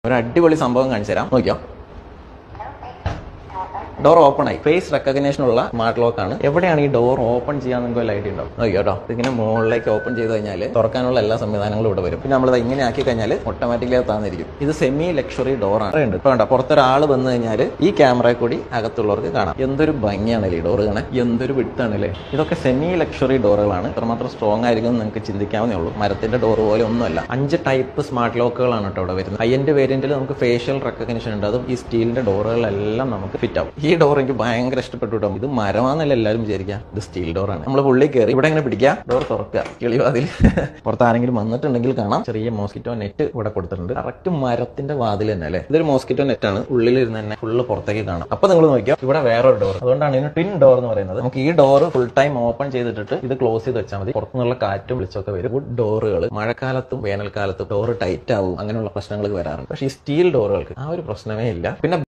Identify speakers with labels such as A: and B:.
A: ഒരു അടിപൊളി സംഭവം കാണിച്ചു തരാം നോക്കിയോ ഡോർ ഓപ്പൺ ആയി ഫേസ് റെക്കഗ്നേഷൻ ഉള്ള സ്മാർട്ട് ലോക്ക് ആണ് എവിടെയാണ് ഈ ഡോർ ഓപ്പൺ ചെയ്യാൻ നിങ്ങൾക്ക് വല്ല ഐഡിയ ഉണ്ടാവും നോക്കിയോ കേട്ടോ ഇതിങ്ങനെ മുകളിലേക്ക് ഓപ്പൺ ചെയ്ത് കഴിഞ്ഞാൽ തുറക്കാനുള്ള എല്ലാ സംവിധാനങ്ങളും ഇവിടെ വരും പിന്നെ നമ്മൾ ഇങ്ങനെ ആക്കി കഴിഞ്ഞാൽ ഓട്ടോമാറ്റിക്കലി അത് താന്നിരിക്കും ഇത് സെമി ലക്ഷറി ഡോർ ആണ് ഉണ്ട് ഇപ്പൊ വേണ്ട പുറത്തൊരാൾ വന്നു കഴിഞ്ഞാൽ ഈ ക്യാമറ കൂടി അകത്തുള്ളവർക്ക് കാണാം എന്തൊരു ഭംഗിയാണല്ലേ ഈ ഡോർ കാണാൻ എന്തൊരു വിട്ടാണല്ലേ ഇതൊക്കെ സെമി ലക്ഷറി ഡോറുകളാണ് ഇത്രമാത്രം സ്ട്രോങ് ആയിരിക്കും എന്ന് നിങ്ങൾക്ക് ചിന്തിക്കാവുന്നേ ഉള്ളൂ മരത്തിന്റെ ഡോർ പോലെ ഒന്നുമല്ല അഞ്ച് ടൈപ്പ് സ്മാർട്ട് ലോക്കുകളാണ് കേട്ടോ ഇവിടെ വരുന്നത് ഹൈ എൻഡ് വേരിയന്റിൽ നമുക്ക് ഫേഷ്യൽ റെക്കഗ്നിഷൻ ഉണ്ട് അതും ഈ സ്റ്റീലിന്റെ ഡോറുകളെല്ലാം നമുക്ക് ഫിറ്റ് ആവും ഈ ഡോർ എനിക്ക് ഭയങ്കര ഇഷ്ടപ്പെട്ടു കേട്ടോ ഇത് മരമാന്നല്ല എല്ലാവരും വിചാരിക്കുക ഇത് സ്റ്റീൽ ഡോറാണ് നമ്മൾ പുള്ളി കയറി ഇവിടെ ഇങ്ങനെ പിടിക്കുക ഡോർ തുറക്കുക കിളിവാതിൽ പുറത്ത് ആരെങ്കിലും വന്നിട്ടുണ്ടെങ്കിൽ കാണാം ചെറിയ മോസ്കിറ്റോ നെറ്റ് ഇവിടെ കൊടുത്തിട്ടുണ്ട് കറക്റ്റ് മരത്തിന്റെ വാതിൽ തന്നെ അല്ലേ ഇതൊരു മോസ്കിറ്റോ നെറ്റ് ആണ് ഉള്ളിലിരുന്ന് തന്നെ ഫുള്ള് പുറത്തേക്ക് കാണാം അപ്പൊ നിങ്ങൾ നോക്കിയോ ഇവിടെ വേറൊരു ഡോർ അതുകൊണ്ടാണ് ഇതിന് ട്വിൻ ഡോർ എന്ന് പറയുന്നത് നമുക്ക് ഈ ഡോർ ഫുൾ ടൈം ഓപ്പൺ ചെയ്തിട്ട് ഇത് ക്ലോസ് ചെയ്ത് വെച്ചാൽ മതി പുറത്തുനിന്നുള്ള കാറ്റും വിളിച്ചൊക്കെ വരും വുഡ് ഡോറുകൾ മഴക്കാലത്തും വേനൽക്കാലത്തും ഡോർ ടൈറ്റ് ആവും അങ്ങനെയുള്ള പ്രശ്നങ്ങൾ വരാറുണ്ട് പക്ഷേ ഈ സ്റ്റീൽ ഡോറുകൾക്ക് ആ ഒരു പ്രശ്നമേ ഇല്ല പിന്നെ